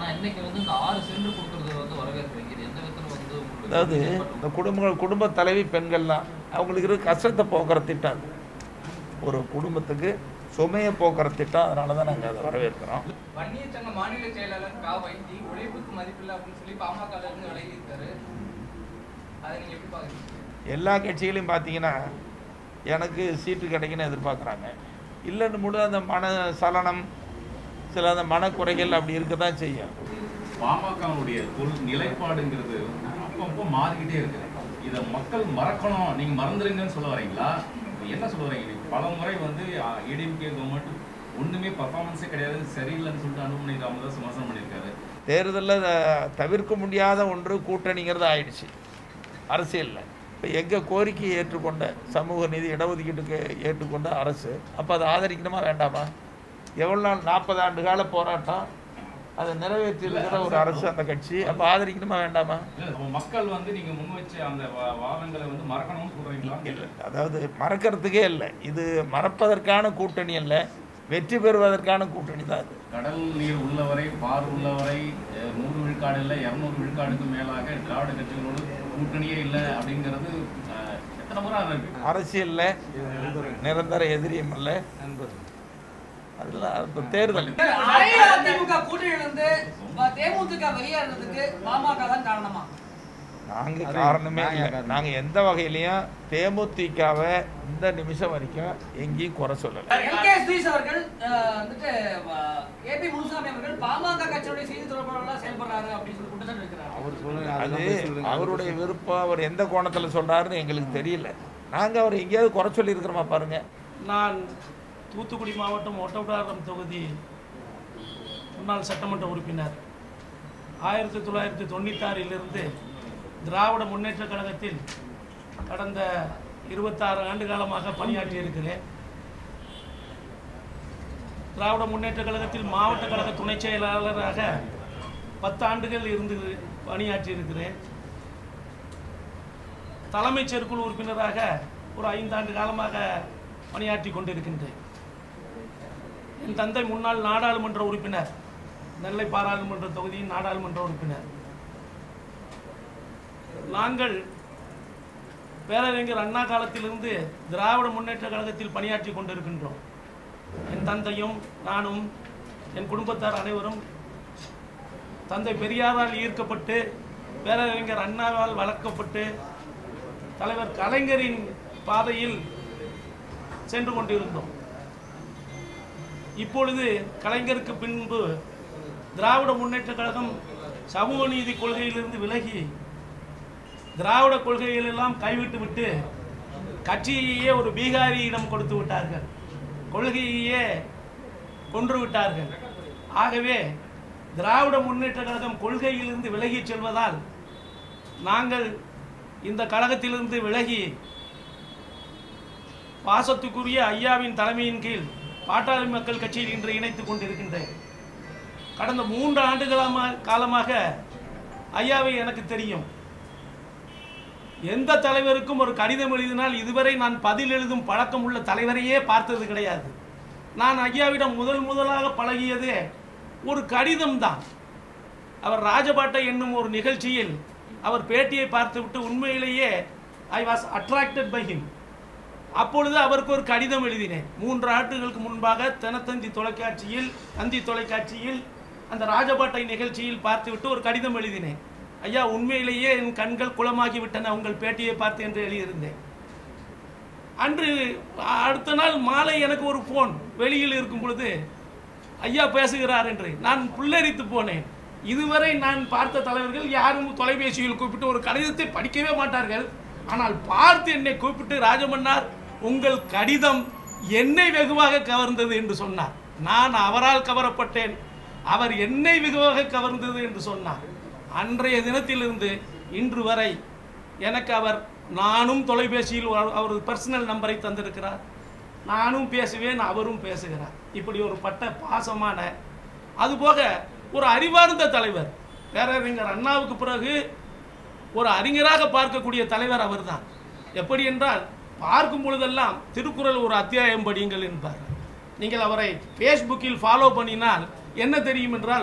இன்னைக்கு வந்து இந்த ஆறு சிலிண்டர் கொடுக்கறது வந்து வரவேற்கிறீங்க இது எந்த விதத்துல வந்து உங்களுக்கு அதாவது ஏற்படும்? இந்த குடும்பங்கள் குடும்ப தலைவி பெண்கள்லாம் அவங்களுக்கு இருக்கிற கஷ்டத்தை போக்குற திட்டம் அது ஒரு குடும்பத்துக்கு சுமையை போக்குற திட்டம் அதனால தான் நாங்கள் அதை வரவேற்கிறோம் வன்னியர் சங்க மாநில செயலாளர் கா வைத்தி உழைப்புக்கு மதிப்பில்லை அப்படின்னு சொல்லி பாமக இருந்து விலகி இருக்காரு அதை நீங்க எப்படி பாக்குறீங்க எல்லா கட்சிகளையும் பார்த்தீங்கன்னா எனக்கு சீட்டு கிடைக்குன்னு எதிர்பார்க்குறாங்க இல்லைன்னு முழு அந்த மன சலனம் சில அந்த மனக்குறைகள் அப்படி இருக்க தான் செய்யும் பாமகவுடைய கொள் நிலைப்பாடுங்கிறது அப்பப்போ மாறிக்கிட்டே இருக்கு இதை மக்கள் மறக்கணும் நீங்க மறந்துடுங்கன்னு சொல்ல வரீங்களா என்ன சொல்ல வரீங்க பல முறை வந்து ஏடிஎம்கே கவர்மெண்ட் ஒண்ணுமே பர்ஃபார்மன்ஸே கிடையாது சரியில்லைன்னு சொல்லிட்டு அன்புமணி ராமதாஸ் விமர்சனம் பண்ணியிருக்காரு தேர்தலில் தவிர்க்க முடியாத ஒன்று கூட்டணிங்கிறது ஆயிடுச்சு அரசியலில் இப்போ எங்கள் கோரிக்கையை ஏற்றுக்கொண்ட சமூக நீதி இடஒதுக்கீட்டுக்கு ஏற்றுக்கொண்ட அரசு அப்போ அதை ஆதரிக்கணுமா வேண்டாமா எவ்வளோ நாள் நாற்பது ஆண்டு கால போராட்டம் அதை நிறைவேற்றி இருக்கிற ஒரு அரசு அந்த கட்சி அப்போ ஆதரிக்கணுமா வேண்டாமா இல்ல, அப்ப மக்கள் வந்து நீங்க முன் வச்ச அந்த வா- வாதங்களை வந்து மறக்கணும்னு சொல்றீங்களா இல்லை அதாவது மறக்கிறதுக்கே இல்லை இது மறப்பதற்கான கூட்டணி அல்ல வெற்றி பெறுவதற்கான கூட்டணி தான் அது கடல் நீர் உள்ளவரை பார் உள்ளவரை அஹ், நூறு விழுக்காடு இல்லை இரநூறு விழுக்காடுக்கு மேலாக திராவிட கட்சிகளோடு கூட்டணியே இல்லை அப்படிங்கிறது அஹ், எத்தனை முறை இருக்கு அரசியலில் நிரந்தர எதிரியும் அல்ல அதெல்லாம் இப்போ தேர்தல் அஇஅதிமுக கூட்டணியிலிருந்து தேமுதிக வெளியேறதுக்கு பாமக தான் காரணமா நாங்கள் காரணமே இல்லை நாங்கள் எந்த வகையிலையும் தேமுதிகவை இந்த நிமிஷம் வரைக்கும் எங்கேயும் குறை சொல்லலை எல் கே ஸ்ரீஸ் அவர்கள் அஹ், வந்துட்டு ஏபி முனுசாமி அவர்கள் பாமக கட்சியுடைய செய்தி தொடர்பாளர்களா செயல்படுறாரு அப்படின்னு சொல்லி குற்றச்சாட்டு இருக்கிறார் அது அவருடைய விருப்பம் அவர் எந்த கோணத்தில் சொல்கிறாருன்னு எங்களுக்கு தெரியல நாங்கள் அவர் எங்கேயாவது குறை சொல்லியிருக்கிறோமா பாருங்கள் நான் தூத்துக்குடி மாவட்டம் ஒட்டப்பிடாரம் தொகுதி முன்னாள் சட்டமன்ற உறுப்பினர் ஆயிரத்தி தொள்ளாயிரத்தி தொண்ணூத்தாறிலிருந்து திராவிட முன்னேற்றக் கழகத்தில் கடந்த இருபத்தாறு ஆண்டு காலமாக பணியாற்றி இருக்கிறேன் திராவிட முன்னேற்றக் கழகத்தில் மாவட்ட கழக துணைச் செயலாளராக பத்து ஆண்டுகள் இருந்து பணியாற்றி இருக்கிறேன் தலைமைச் செயற்குழு உறுப்பினராக ஒரு ஐந்தாண்டு காலமாக பணியாற்றி கொண்டிருக்கின்றேன் என் தந்தை முன்னாள் நாடாளுமன்ற உறுப்பினர் நெல்லை பாராளுமன்ற தொகுதியின் நாடாளுமன்ற உறுப்பினர் நாங்கள் பேரறிஞர் அண்ணா காலத்திலிருந்து திராவிட முன்னேற்ற கழகத்தில் பணியாற்றி கொண்டிருக்கின்றோம் என் தந்தையும் நானும் என் குடும்பத்தார் அனைவரும் தந்தை பெரியாரால் ஈர்க்கப்பட்டு பேரறிஞர் அண்ணாவால் வளர்க்கப்பட்டு தலைவர் கலைஞரின் பாதையில் சென்று கொண்டிருந்தோம் இப்பொழுது கலைஞருக்கு பின்பு திராவிட முன்னேற்ற கழகம் சமூக நீதி கொள்கையிலிருந்து விலகி திராவிட கொள்கைகள் எல்லாம் கைவிட்டு விட்டு கட்சியையே ஒரு பீகாரியிடம் கொடுத்து விட்டார்கள் கொள்கையையே கொன்று விட்டார்கள் ஆகவே திராவிட முன்னேற்ற கழகம் கொள்கையிலிருந்து விலகிச் செல்வதால் நாங்கள் இந்த கழகத்திலிருந்து விலகி பாசத்துக்குரிய ஐயாவின் தலைமையின் கீழ் பாட்டாளி மக்கள் கட்சியில் இன்று இணைத்துக் கொண்டிருக்கின்றேன் கடந்த மூன்று ஆண்டுகளமா காலமாக ஐயாவை எனக்கு தெரியும் எந்த தலைவருக்கும் ஒரு கடிதம் எழுதினால் இதுவரை நான் பதில் எழுதும் பழக்கம் உள்ள தலைவரையே பார்த்தது கிடையாது நான் ஐயாவிடம் முதல் முதலாக பழகியதே ஒரு கடிதம் தான் அவர் ராஜபாட்டை என்னும் ஒரு நிகழ்ச்சியில் அவர் பேட்டியை பார்த்துவிட்டு உண்மையிலேயே I was attracted by him அப்பொழுது அவருக்கு ஒரு கடிதம் எழுதினேன் மூன்று ஆண்டுகளுக்கு முன்பாக தினத்தந்தி தொலைக்காட்சியில் தந்தி தொலைக்காட்சியில் அந்த ராஜபாட்டை நிகழ்ச்சியில் பார்த்துவிட்டு ஒரு கடிதம் எழுதினேன் ஐயா உண்மையிலேயே என் கண்கள் குளமாகி விட்டன உங்கள் பேட்டியை பார்த்து என்று எழுதியிருந்தேன் அன்று அடுத்த நாள் மாலை எனக்கு ஒரு ஃபோன் வெளியில் இருக்கும் பொழுது ஐயா பேசுகிறார் என்று நான் புல்லரித்து போனேன் இதுவரை நான் பார்த்த தலைவர்கள் யாரும் தொலைபேசியில் கூப்பிட்டு ஒரு கடிதத்தை படிக்கவே மாட்டார்கள் ஆனால் பார்த்து என்னை கூப்பிட்டு ராஜமன்னார் உங்கள் கடிதம் என்னை வெகுவாக கவர்ந்தது என்று சொன்னார் நான் அவரால் கவரப்பட்டேன் அவர் என்னை வெகுவாக கவர்ந்தது என்று சொன்னார் அன்றைய தினத்திலிருந்து இன்று வரை எனக்கு அவர் நானும் தொலைபேசியில் ஒரு- அவரது பர்சனல் நம்பரை தந்திருக்கிறார் நானும் பேசுவேன் அவரும் பேசுகிறார் இப்படி ஒரு பட்ட பாசமான அதுபோக ஒரு அறிவார்ந்த தலைவர் பேரறிஞர் அண்ணாவுக்கு பிறகு ஒரு அறிஞராக பார்க்கக்கூடிய தலைவர் அவர்தான் எப்படி என்றால் பார்க்கும் பொழுதெல்லாம் திருக்குறள் ஒரு அத்தியாயம் படியுங்கள் என்பார் நீங்கள் அவரை ஃபேஸ்புக்கில் ஃபாலோ பண்ணினால் என்ன தெரியும் என்றால்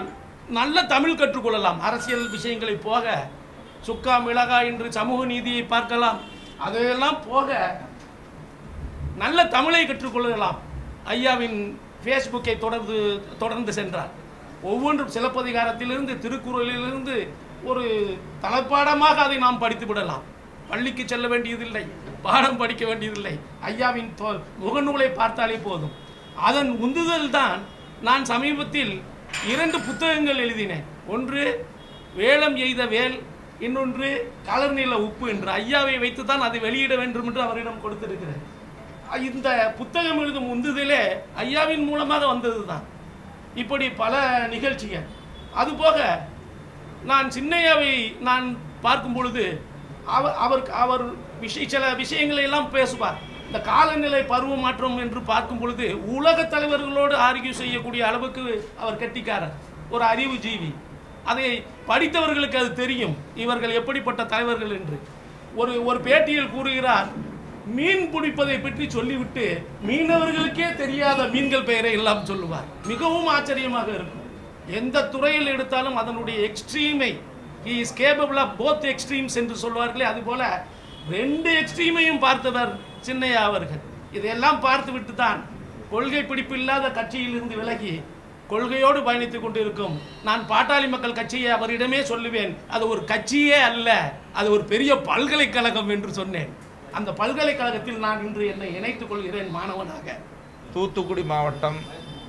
நல்ல தமிழ் கற்றுக்கொள்ளலாம் அரசியல் விஷயங்களை போக சுக்கா மிளகா என்று சமூக நீதியை பார்க்கலாம் அதையெல்லாம் போக நல்ல தமிழை கற்றுக்கொள்ளலாம் ஐயாவின் ஃபேஸ்புக்கை தொடர்ந்து தொடர்ந்து சென்றார் ஒவ்வொன்றும் சிலப்பதிகாரத்திலிருந்து திருக்குறளிலிருந்து ஒரு தலைப்பாடமாக அதை நாம் படித்து விடலாம் பள்ளிக்கு செல்ல வேண்டியதில்லை பாடம் படிக்க வேண்டியதில்லை ஐயாவின் தொ- முகநூலை பார்த்தாலே போதும் அதன் உந்துதல் தான் நான் சமீபத்தில் இரண்டு புத்தகங்கள் எழுதினேன் ஒன்று வேலம் எய்த வேல் இன்னொன்று கலர் நில உப்பு என்று ஐயாவை வைத்து தான் அதை வெளியிட வேண்டும் என்று அவரிடம் கொடுத்திருக்கிறேன் இந்த புத்தகம் எழுதும் உந்துதலே ஐயாவின் மூலமாக வந்தது தான் இப்படி பல நிகழ்ச்சிகள் அதுபோக நான் சின்னையாவை நான் பார்க்கும் பொழுது அவர் அவர் அவர் விஷய சில விஷயங்களை எல்லாம் பேசுவார் இந்த காலநிலை பருவ மாற்றம் என்று பார்க்கும் பொழுது உலக தலைவர்களோடு ஆர்கியூ செய்யக்கூடிய அளவுக்கு அவர் கெட்டிக்காரர் ஒரு அறிவு ஜீவி அதை படித்தவர்களுக்கு அது தெரியும் இவர்கள் எப்படிப்பட்ட தலைவர்கள் என்று ஒரு ஒரு பேட்டியில் கூறுகிறார் மீன் பிடிப்பதை பற்றி சொல்லிவிட்டு மீனவர்களுக்கே தெரியாத மீன்கள் பெயரை எல்லாம் சொல்லுவார் மிகவும் ஆச்சரியமாக இருக்கும் எந்த துறையில் எடுத்தாலும் அதனுடைய எக்ஸ்ட்ரீமை he is capable of both extremes என்று சொல்வார்களே அதுபோல ரெண்டு எக்ஸ்ட்ரீமையும் பார்த்தவர் சின்னையா அவர்கள் இதையெல்லாம் பார்த்துவிட்டு தான் கொள்கை பிடிப்பு இல்லாத கட்சியிலிருந்து விலகி கொள்கையோடு பயணித்துக் கொண்டிருக்கும் நான் பாட்டாளி மக்கள் கட்சியை அவரிடமே சொல்லுவேன் அது ஒரு கட்சியே அல்ல அது ஒரு பெரிய பல்கலைக்கழகம் என்று சொன்னேன் அந்த பல்கலைக்கழகத்தில் நான் இன்று என்னை இணைத்துக் கொள்கிறேன் மாணவனாக தூத்துக்குடி மாவட்டம்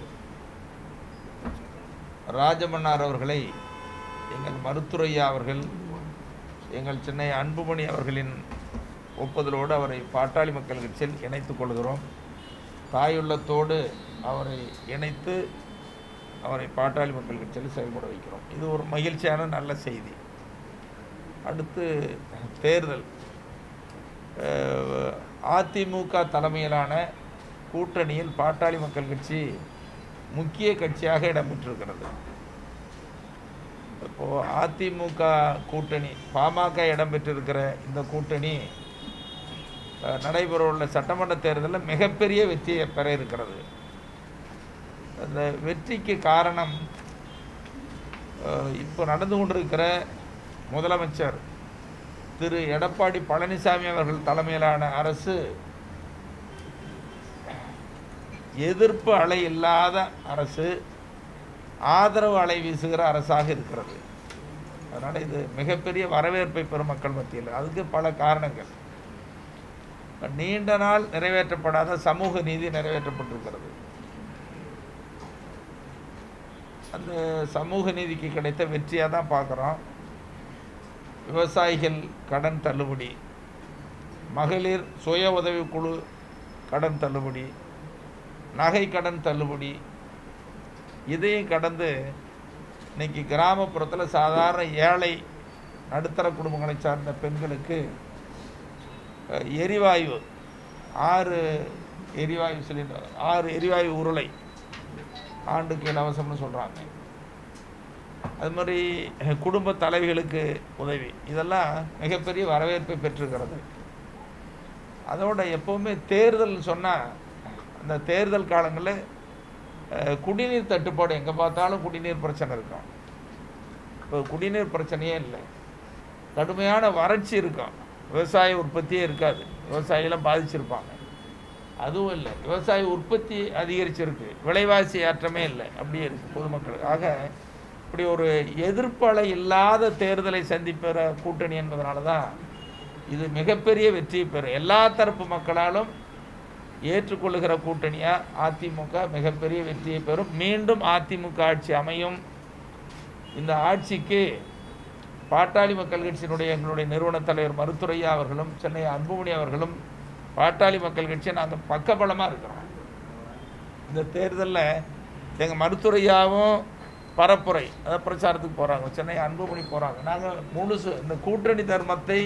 ராஜமன்னார் அவர்களை எங்கள் மருத்துரையா அவர்கள் எங்கள் சென்னை அன்புமணி அவர்களின் ஒப்புதலோடு அவரை பாட்டாளி மக்கள் கட்சியில் இணைத்துக் கொள்கிறோம் தாயுள்ளத்தோடு அவரை இணைத்து அவரை பாட்டாளி மக்கள் கட்சியில் செயல்பட வைக்கிறோம் இது ஒரு மகிழ்ச்சியான நல்ல செய்தி அடுத்து தேர்தல் அஹ், அதிமுக தலைமையிலான கூட்டணியில் பாட்டாளி மக்கள் கட்சி முக்கிய கட்சியாக இடம்பெற்றிருக்கிறது இப்போ அதிமுக கூட்டணி பாமக இடம்பெற்றிருக்கிற இந்த கூட்டணி அஹ், நடைபெறவுள்ள சட்டமன்ற தேர்தலில் மிகப்பெரிய வெற்றியை பெற இருக்கிறது அந்த வெற்றிக்கு காரணம் அஹ், இப்போ நடந்து கொண்டிருக்கிற முதலமைச்சர் திரு எடப்பாடி பழனிசாமி அவர்கள் தலைமையிலான அரசு எதிர்ப்பு அலை இல்லாத அரசு ஆதரவு அலை வீசுகிற அரசாக இருக்கிறது அதனால் இது மிகப்பெரிய வரவேற்பை பெறும் மக்கள் மத்தியில் அதுக்கு பல காரணங்கள் நீண்ட நாள் நிறைவேற்றப்படாத சமூக நீதி நிறைவேற்றப்பட்டிருக்கிறது அந்த சமூக நீதிக்கு கிடைத்த வெற்றியாக தான் பார்க்குறோம் விவசாயிகள் கடன் தள்ளுபடி மகளிர் சுய உதவிக்குழு கடன் தள்ளுபடி நகை கடன் தள்ளுபடி இதையும் கடந்து இன்னைக்கு கிராமப்புறத்தில் சாதாரண ஏழை நடுத்தர குடும்பங்களை சார்ந்த பெண்களுக்கு அஹ், எரிவாயு ஆறு எரிவாயு சிலிண்டர் ஆறு எரிவாயு உருளை ஆண்டுக்கு இலவசம்னு சொல்கிறாங்க அது மாதிரி அஹ், குடும்ப தலைவிகளுக்கு உதவி இதெல்லாம் மிகப்பெரிய வரவேற்பை பெற்றிருக்கிறது அதோட எப்போவுமே தேர்தல் சொன்னால் அந்த தேர்தல் காலங்களில் அஹ், குடிநீர் தட்டுப்பாடு எங்கே பார்த்தாலும் குடிநீர் பிரச்சனை இருக்கும் இப்போ குடிநீர் பிரச்சனையே இல்லை கடுமையான வறட்சி இருக்கும் விவசாய உற்பத்தியே இருக்காது விவசாயிகளும் பாதிச்சிருப்பாங்க அதுவும் இல்லை விவசாய உற்பத்தி அதிகரிச்சிருக்கு விலைவாசி ஏற்றமே இல்லை அப்படியே இருக்குது பொதுமக்களுக்கு ஆக இப்படி ஒரு எதிர்ப்பலை இல்லாத தேர்தலை சந்திப்பெற கூட்டணி என்பதனால தான் இது மிகப்பெரிய வெற்றி பெறும் எல்லா தரப்பு மக்களாலும் ஏற்றுக்கொள்ளுகிற கூட்டணியாக அதிமுக மிகப்பெரிய வெற்றியை பெறும் மீண்டும் அதிமுக ஆட்சி அமையும் இந்த ஆட்சிக்கு பாட்டாளி மக்கள் கட்சியினுடைய எங்களுடைய நிறுவன தலைவர் மருத்துரையா அவர்களும் சென்னை அன்புமணி அவர்களும் பாட்டாளி மக்கள் கட்சியை நாங்கள் பக்கபலமாக இருக்கிறோம் இந்த தேர்தலில் எங்கள் மருத்துரையாவும் பரப்புரை அதாவது பிரச்சாரத்துக்கு போகிறாங்க சென்னை அன்புமணி போகிறாங்க நாங்கள் முழுசு இந்த கூட்டணி தர்மத்தை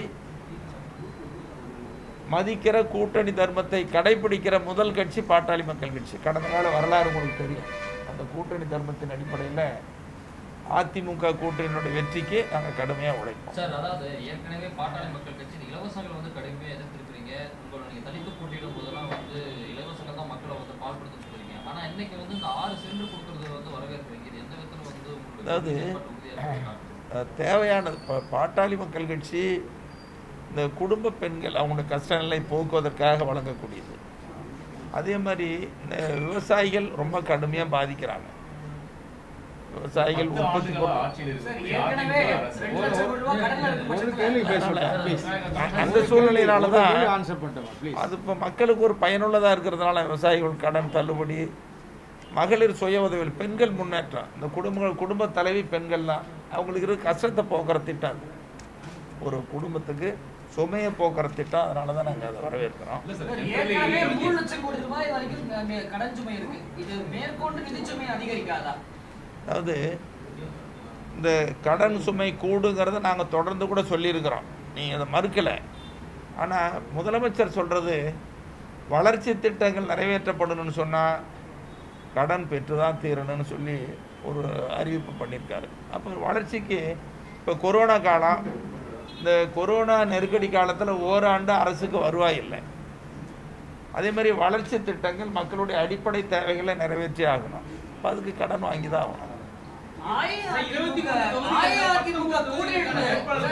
மதிக்கிற கூட்டணி தர்மத்தை கடைபிடிக்கிற முதல் கட்சி பாட்டாளி மக்கள் கட்சி கடந்த கால வரலாறு உங்களுக்கு தெரியும் அந்த கூட்டணி தர்மத்தின் அடிப்படையில் அதிமுக கூட்டணியினுடைய வெற்றிக்கு நாங்கள் கடுமையாக உழைப்போம் சார் அதாவது ஏற்கனவே பாட்டாளி மக்கள் கட்சி இந்த இலவசங்கள் வந்து கடுமையாக எதிர்த்திருக்கிறீங்க உங்களை நீங்க தனித்து போட்டியிடும் போதெல்லாம் வந்து இலவசங்கள் தான் மக்களை வந்து பால்படுத்த சொல்றீங்க ஆனா இன்னைக்கு வந்து இந்த ஆறு சிலிண்டர் கொடுக்கறது வந்து வரவேற்கிறீங்க இது எந்த விதத்துல வந்து உங்களுக்கு அதாவது உறுதியாக அஹ், தேவையானது இப்போ பாட்டாளி மக்கள் கட்சி இந்த குடும்ப பெண்கள் அவங்களோட கஷ்ட நிலை போக்குவதற்காக வழங்கக்கூடியது அதே மாதிரி இந்த விவசாயிகள் ரொம்ப கடுமையாக பாதிக்கிறாங்க விவசாயிகள் பத்து உற்பத்தி ஆண்டுகளா பொருள் ஆட்சியில் சார் இருக்கக்கூடிய ஏற்கனவே அதிமுக அரசு ரெண்டு லட்சம் கோடி ரூபாய் கடன் இருக்கு ஒரு பட்சத்துல கேள்வி அதனால பேசுகிறேன் ப்ளீஸ் அ- அந்த சூழ்நிலையினால தான் ஆன்சர் பண்ணிட்டோம் ப்ளீஸ் அது இப்போ மக்களுக்கு ஒரு பயனுள்ளதாக இருக்கிறதுனால விவசாயிகள் கடன் தள்ளுபடி மகளிர் சுய உதவிகள் பெண்கள் முன்னேற்றம் இந்த குடும்பங்கள் குடும்ப தலைவி பெண்கள் தான் அவங்களுக்கு இருக்கிற கஷ்டத்தை போக்குற திட்டம் அது ஒரு குடும்பத்துக்கு சுமையை போக்குற திட்டம் அதனால தான் நாங்கள் அதை வரவேற்கிறோம் இல்ல சார், சார், generally ஏற்கனவே நீங்க- மூணு லட்சம் கோடி ரூபாய் வரைக்கும் அஹ், மே- கடன் சுமை இருக்கு இது மேற்கொண்டு நிதிச்சுமை அதிகரிக்காதா அதாவது இந்த கடன் சுமை கூடுங்கிறத நாங்கள் தொடர்ந்து கூட சொல்லியிருக்கிறோம் நீங்கள் அதை மறுக்கலை ஆனால் முதலமைச்சர் சொல்கிறது வளர்ச்சி திட்டங்கள் நிறைவேற்றப்படணும்னு சொன்னால் கடன் பெற்று தான் தீரணும்னு சொல்லி ஒரு அறிவிப்பு பண்ணியிருக்காரு அப்போ வளர்ச்சிக்கு இப்போ கொரோனா காலம் இந்த கொரோனா நெருக்கடி காலத்தில் ஓராண்டு அரசுக்கு வருவாய் இல்லை அதே மாதிரி வளர்ச்சி திட்டங்கள் மக்களுடைய அடிப்படை தேவைகளை நிறைவேற்றி ஆகணும் அப்போ அதுக்கு கடன் வாங்கி தான் ஆகணும் அஇஅதிமுக அஇஅதிமுக கூட்டணி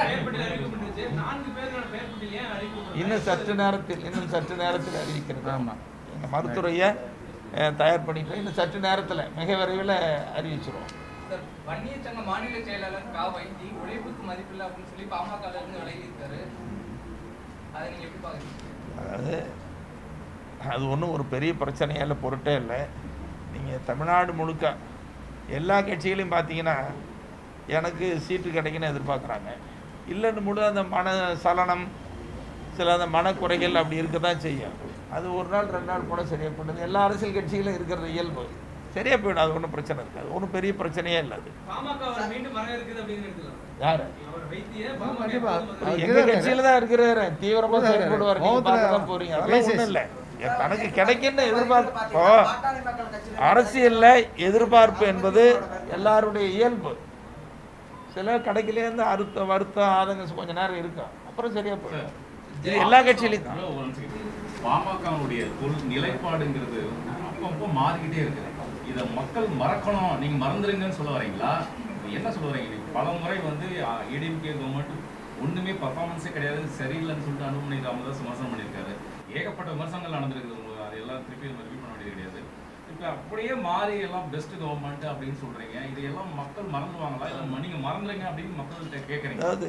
இன்னும் சற்று நேரத்தில் இன்னும் சற்று நேரத்தில் அறிவிக்கிறது ஆமாம் எங்கள் மருத்துவரையை அஹ், தயார் பண்ணிட்டு இன்னும் சற்று நேரத்தில் மிக விரைவில் அறிவிச்சிருவோம் சார் வன்னியர் சங்க மாநில செயலாளர் கா வைத்தி உழைப்புக்கு மதிப்பில்லை அப்படின்னு சொல்லி பாமக இருந்து விலகி இருக்காரு அதை நீங்க எப்படி பாக்குறீங்க அதாவது அது ஒன்றும் ஒரு பெரிய பிரச்சனையால பொருட்டே இல்லை நீங்கள் தமிழ்நாடு முழுக்க எல்லா கட்சிகளையும் பார்த்தீங்கன்னா எனக்கு சீட்டு கிடைக்குன்னு எதிர்பார்க்குறாங்க இல்லைன்னு முழு அந்த மன சலனம் சில அந்த மனக்குறைகள் அப்படி இருக்க தான் செய்யும் அது ஒரு நாள் ரெண்டு நாள் கூட சரியாக போயிடுது எல்லா அரசியல் கட்சிகளும் இருக்கிறது இயல்பு சரியாக போயிடும் அது ஒன்றும் பிரச்சனை இருக்காது ஒன்றும் பெரிய பிரச்சனையே இல்லை அது பாமக அவர் மீண்டும் வர இருக்குது அப்படின்னு எடுத்துக்கலாம் யார் அவர் வைத்திய கண்டிப்பா. பாமக அவர் எங்க கட்சியில தான் இருக்கிறாரு தீவிரமா இருக்கிறாரு. செயல்படுவார் நீங்க கோவத்துல பார்க்க தான் போறீங்க அதெல்லாம் பேசி- ஒண்ணும் இல்ல என் தனக்கு கிடைக்குன்னு எதிர்பார்ப்பு இப்போ அரசியல்ல எதிர்பார்ப்பு என்பது எல்லாருடைய இயல்பு சில கடைக்கிலே இருந்து அறுத்தம் வருத்தம் ஆதங்கம் கொஞ்ச நேரம் இருக்கும் அப்புறம் சரியா போயிடும் இது எல்லா கட்சியிலையும் தான் ஹலோ, ஒரு நிமிஷம். பாமகவுடைய கொள் நிலைப்பாடுங்கிறது அப்பப்போ மாறிக்கிட்டே இருக்கு இதை மக்கள் மறக்கணும் நீங்க மறந்துருங்கன்னு சொல்ல வரீங்களா என்ன சொல்ல வரீங்க நீங்க பல முறை வந்து ஏடிஎம்கே கவர்மெண்ட் ஒண்ணுமே பர்ஃபார்மன்ஸே கிடையாது சரியில்லைன்னு சொல்லிட்டு அன்புமணி ராமதாஸ் விமர்சனம் பண்ணியிருக்காரு ஏகப்பட்ட விமர்சனங்கள் நடந்திருக்குது உங்களுக்கு அது எல்லாம் திருப்பி ரிப்பீட் பண்ண வேண்டியது கிடையாது இப்போ அப்படியே மாறி எல்லாம் பெஸ்ட் கவர்மெண்ட் அப்படின்னு சொல்றீங்க இதையெல்லாம் மக்கள் மறந்துவாங்களா இல்லை நீங்க மறந்துருங்க அப்படின்னு மக்கள்கிட்ட கேட்குறீங்க அதாவது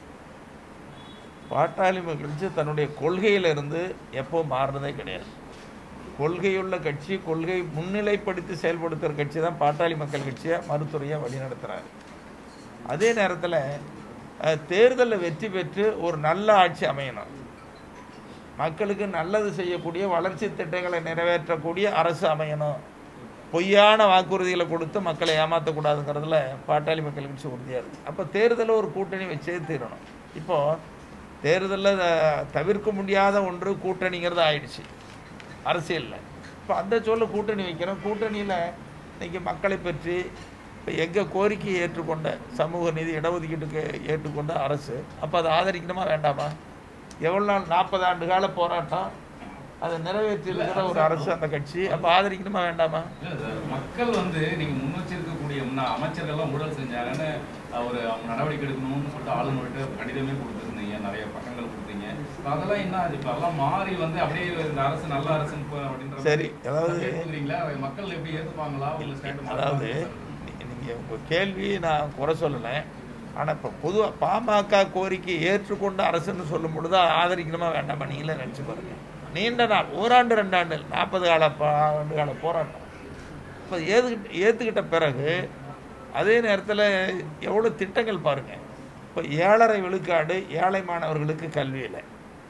பாட்டாளி மகிழ்ச்சி தன்னுடைய கொள்கையிலிருந்து எப்போ மாறுறதே கிடையாது கொள்கையுள்ள கட்சி கொள்கை முன்னிலைப்படுத்தி செயல்படுத்துகிற கட்சி தான் பாட்டாளி மக்கள் கட்சியை மருத்துவரையாக வழிநடத்துகிறாரு அதே நேரத்தில் தேர்தலில் வெற்றி பெற்று ஒரு நல்ல ஆட்சி அமையணும் மக்களுக்கு நல்லது செய்யக்கூடிய வளர்ச்சி திட்டங்களை நிறைவேற்றக்கூடிய அரசு அமையணும் பொய்யான வாக்குறுதிகளை கொடுத்து மக்களை ஏமாற்றக்கூடாதுங்கிறதுல பாட்டாளி மக்கள் கட்சி உறுதியாக இருக்குது அப்போ தேர்தலில் ஒரு கூட்டணி வச்சே தீரணும் இப்போது தேர்தலில் தவிர்க்க முடியாத ஒன்று கூட்டணிங்கிறது ஆயிடுச்சு அரசியலில் இப்போ அந்த சொல்ல கூட்டணி வைக்கிறோம் கூட்டணியில் இன்னைக்கு மக்களை பற்றி இப்போ எங்கள் கோரிக்கையை ஏற்றுக்கொண்ட சமூக நீதி இடஒதுக்கீட்டுக்கு ஏற்றுக்கொண்ட அரசு அப்போ அதை ஆதரிக்கணுமா வேண்டாமா எவ்வளோ நாள் நாற்பது ஆண்டு கால போராட்டம் அதை நிறைவேற்றி இருக்கிற ஒரு அரசு அந்த கட்சி அப்போ ஆதரிக்கணுமா வேண்டாமா இல்ல சார், மக்கள் வந்து நீங்க முன் வச்சிருக்கக்கூடிய முன்ன அமைச்சர்கள்லாம் ஊழல் செஞ்சாங்கன்னு ஒரு அவங்க நடவடிக்கை எடுக்கணும்னு சொல்லிட்டு ஆளுநர்கிட்ட கடிதமே கொடுத்துருந்தீங்க நிறைய பக்கங்கள் கொடுத்தீங்க இப்ப அதெல்லாம் என்ன ஆச்சு? இப்ப எல்லாம் மாறி வந்து அப்படியே இந்த அரசு நல்ல அரசுன்னு போ- அப்படின்ற சரி, அதாவது- கேட்குறீங்களா மக்கள் எப்படி ஏத்துப்பாங்களா உங்க ஸ்டேட் அதாவது நீங்கள் உங்கள் கேள்வி நான் குறை சொல்லலை ஆனால் இப்போ பொதுவாக பாமக கோரிக்கை ஏற்றுக்கொண்ட அரசுன்னு சொல்லும் பொழுது ஆதரிக்கணுமா வேண்டாமா நீங்களே நினச்சி பாருங்க நீண்ட நாள் ஓராண்டு ரெண்டாண்டு நாற்பது கால பா- ஆண்டு கால போராட்டம் இப்போ ஏற்றுக்கிட்ட ஏற்றுக்கிட்ட பிறகு அதே நேரத்தில் எவ்வளோ திட்டங்கள் பாருங்கள் இப்போ ஏழரை விழுக்காடு ஏழை மாணவர்களுக்கு கல்வியில்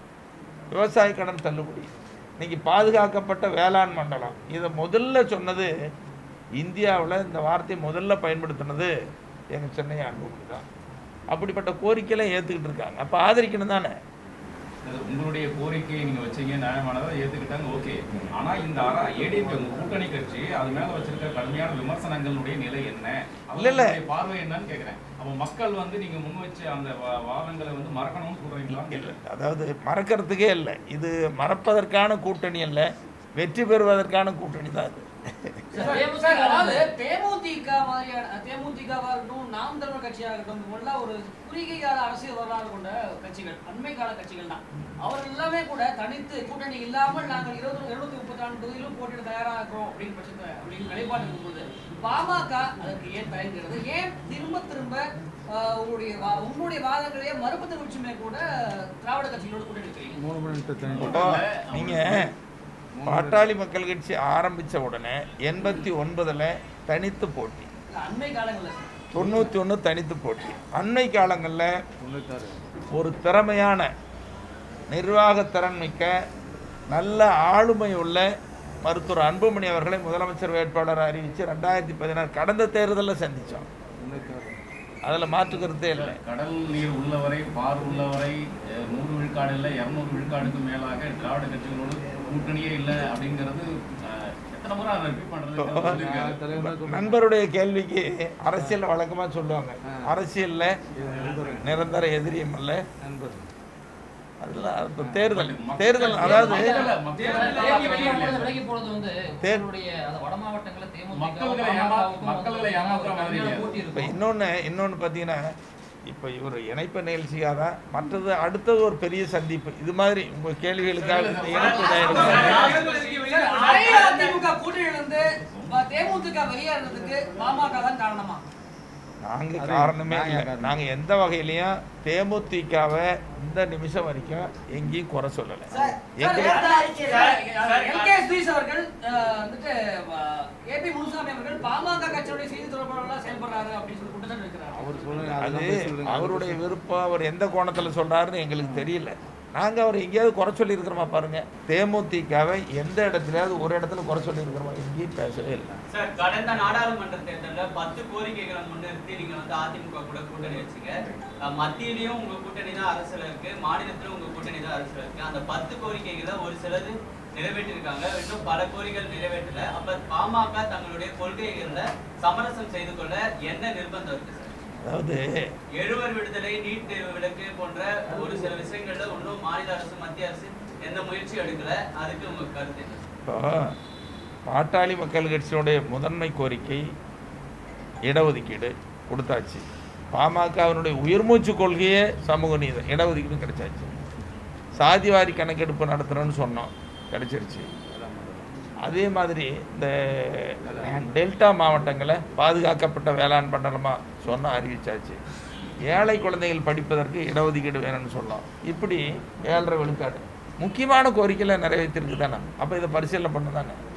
விவசாய கடன் தள்ளுபடி இன்னைக்கு பாதுகாக்கப்பட்ட வேளாண் மண்டலம் இதை முதல்ல சொன்னது இந்தியாவில் இந்த வார்த்தையை முதல்ல பயன்படுத்தினது எங்கள் சென்னை அன்புமணி தான் அப்படிப்பட்ட கோரிக்கையெல்லாம் ஏற்றுக்கிட்டு இருக்காங்க அப்போ ஆதரிக்கணும் தானே அது உங்களுடைய கோரிக்கையை நீங்க வச்சீங்க நியாயமானதா ஏத்துக்கிட்டாங்க ஓகே ஆனா இந்த ஏடிஎம்கே உங்க கூட்டணி கட்சி அது மேல வச்சிருக்க கடுமையான விமர்சனங்களுடைய நிலை என்ன இல்ல, இல்ல. அவங்களுடைய பார்வை என்னன்னு கேக்குறேன் அப்ப மக்கள் வந்து நீங்க முன் வச்ச அந்த வா- வாதங்களை வந்து மறக்கணும்னு சொல்றீங்களா இல்லை அதாவது மறக்கிறதுக்கே இல்லை இது மறப்பதற்கான கூட்டணி அல்ல வெற்றி பெறுவதற்கான கூட்டணி தான் அது சார், சார், அதாவது தேமுதிக மாதிரியான தேமுதிகவா இருக்கட்டும் நாம் தமிழர் கட்சியாகட்டும் இவங்கெல்லாம் ஒரு குறுகிய கால அரசியல் வரலாறு கொண்ட கட்சிகள் அண்மை கால கட்சிகள் தான் அவர்கள் எல்லாமே கூட தனித்து கூட்டணி இல்லாமல் நாங்கள் இருபது இருநூத்தி முப்பத்தி நாலு தொகுதியிலும் போட்டியிட தயாராக இருக்கிறோம் அப்படின்னு பட்சத்தை அப்படின்னு நிலைப்பாடு இருக்கும்போது பாமக அதற்கு ஏன் தயங்குகிறது ஏன் திரும்ப திரும்ப ஆஹ், உங்களுடைய வா- உங்களுடைய வாதங்களையே மறுப்பு தெரிவிச்சுமே கூட திராவிட கட்சிகளோடு கூட்டணி இருக்கிறீங்க இப்போ நீங்கள் பாட்டாளி மக்கள் கட்சி ஆரம்பித்த உடனே எண்பத்தி ஒன்பதில் தனித்து போட்டி இல்ல, அண்மை காலங்களில் சார். தொண்ணூற்றி ஒன்று தனித்து போட்டி அண்மை காலங்களில் ஒரு திறமையான நிர்வாக திறன் மிக்க நல்ல ஆளுமை உள்ள மருத்துவர் அன்புமணி அவர்களை முதலமைச்சர் வேட்பாளர் அறிவித்து ரெண்டாயிரத்தி பதினாறு கடந்த தேர்தலில் சந்தித்தோம் அதில் மாற்று கருத்தே இல்லை கடல் நீர் உள்ளவரை பார் உள்ளவரை அஹ், நூறு விழுக்காடு இல்லை இரநூறு விழுக்காடுக்கு மேலாக திராவிட கட்சிகளோடு கூட்டணியே இல்லை அப்படிங்கிறது அஹ், எத்தனை முறை அதை ரிப்பீட் பண்றது நண்பருடைய கேள்விக்கு அரசியல் வழக்கமாக சொல்லுவாங்க அரசியல்ல நிரந்தர எதிரியும் அல்ல அதெல்லாம் இப்ப தேர்தல் தேர்தல் அதாவது விலகி போனது வந்து தேர்- உங்களுடைய அந்த வட மாவட்டங்கள்ல தேமுதிக மக்களை ஏமா- மக்களை ஏமாத்துற மாதிரி இல்லையா? போட்டி இப்போ இருக்கும் இன்னொன்று இன்னொன்று பார்த்தீங்கன்னா இப்போ இவர் இணைப்பு நிகழ்ச்சியாக தான் மற்றது அடுத்தது ஒரு பெரிய சந்திப்பு இது மாதிரி உங்கள் கேள்விகளுக்காக இந்த இணைப்பு தயாரிப்பு சார், அஇஅதிமுக கூட்டணியிலிருந்து ப- தேமுதிக வெளியேறதுக்கு பாமக தான் காரணமா நாங்கள் காரணமே இல்லை நாங்கள் எந்த வகையிலையும் தேமுதிகவை இந்த நிமிஷம் வரைக்கும் எங்கேயும் குறை சொல்லலை சார், எங்களுக்கு எல்கே சுதீஷ் அவர்கள் அஹ், வந்துட்டு ஏபி முனுசாமி அவர்கள் பாமக கட்சியுடைய செய்தி தொடர்பாளர்களா செயல்படுறாரு அப்படின்னு சொல்லி குற்றச்சாட்டு வைக்கிறார் அது அவருடைய விருப்பம் அவர் எந்த கோணத்தில் சொல்றாருன்னு எங்களுக்கு தெரியல நாங்கள் அவர் எங்கேயாவது குறை சொல்லியிருக்கிறோமா பாருங்க தேமுதிகவை எந்த இடத்துலயாவது ஒரு இடத்துல குறை சொல்லியிருக்கிறோமா எங்கேயும் பேசவே இல்லை சார் கடந்த நாடாளுமன்ற தேர்தல்ல பத்து கோரிக்கைகளை முன்னிறுத்தி நீங்க வந்து அதிமுக கூட கூட்டணி வச்சீங்க அஹ் மத்தியிலயும் உங்க கூட்டணி தான் அரசுல இருக்கு மாநிலத்திலும் உங்க கூட்டணி தான் அரசுல இருக்கு அந்த பத்து கோரிக்கைகளை ஒரு சிலது நிறைவேற்றிருக்காங்க இன்னும் பல கோரிக்கைகள் நிறைவேற்றல அப்ப பாமக தங்களுடைய கொள்கைகள்ல சமரசம் செய்து கொள்ள என்ன நிர்பந்தம் இருக்கு சார் அதாவது எழுவர் விடுதலை நீட் தேர்வு விலக்கு போன்ற ஒரு சில விஷயங்கள்ல இன்னும் மாநில அரசு மத்திய அரசு எந்த முயற்சி எடுக்கல அதுக்கு உங்க கருத்து என்ன இப்போ பாட்டாளி மக்கள் கட்சியினுடைய முதன்மை கோரிக்கை இடஒதுக்கீடு கொடுத்தாச்சு பாமகவினுடைய உயிர்மூச்சு கொள்கையே சமூக நீதி இடஒதுக்கீடு கிடைச்சாச்சு சாதிவாரி கணக்கெடுப்பு நடத்துகிறோன்னு சொன்னோம் கிடைச்சிருச்சு அதே மாதிரி இந்த டெல்டா மாவட்டங்களை பாதுகாக்கப்பட்ட வேளாண் மண்டலமாக சொன்ன அறிவிச்சாச்சு ஏழை குழந்தைகள் படிப்பதற்கு இடஒதுக்கீடு வேணும்னு சொன்னோம் இப்படி ஏழரை விழுக்காடு முக்கியமான கோரிக்கையில் நிறைவேற்றிருக்கு தானே அப்போ இதை பரிசீலனை பண்ண தானே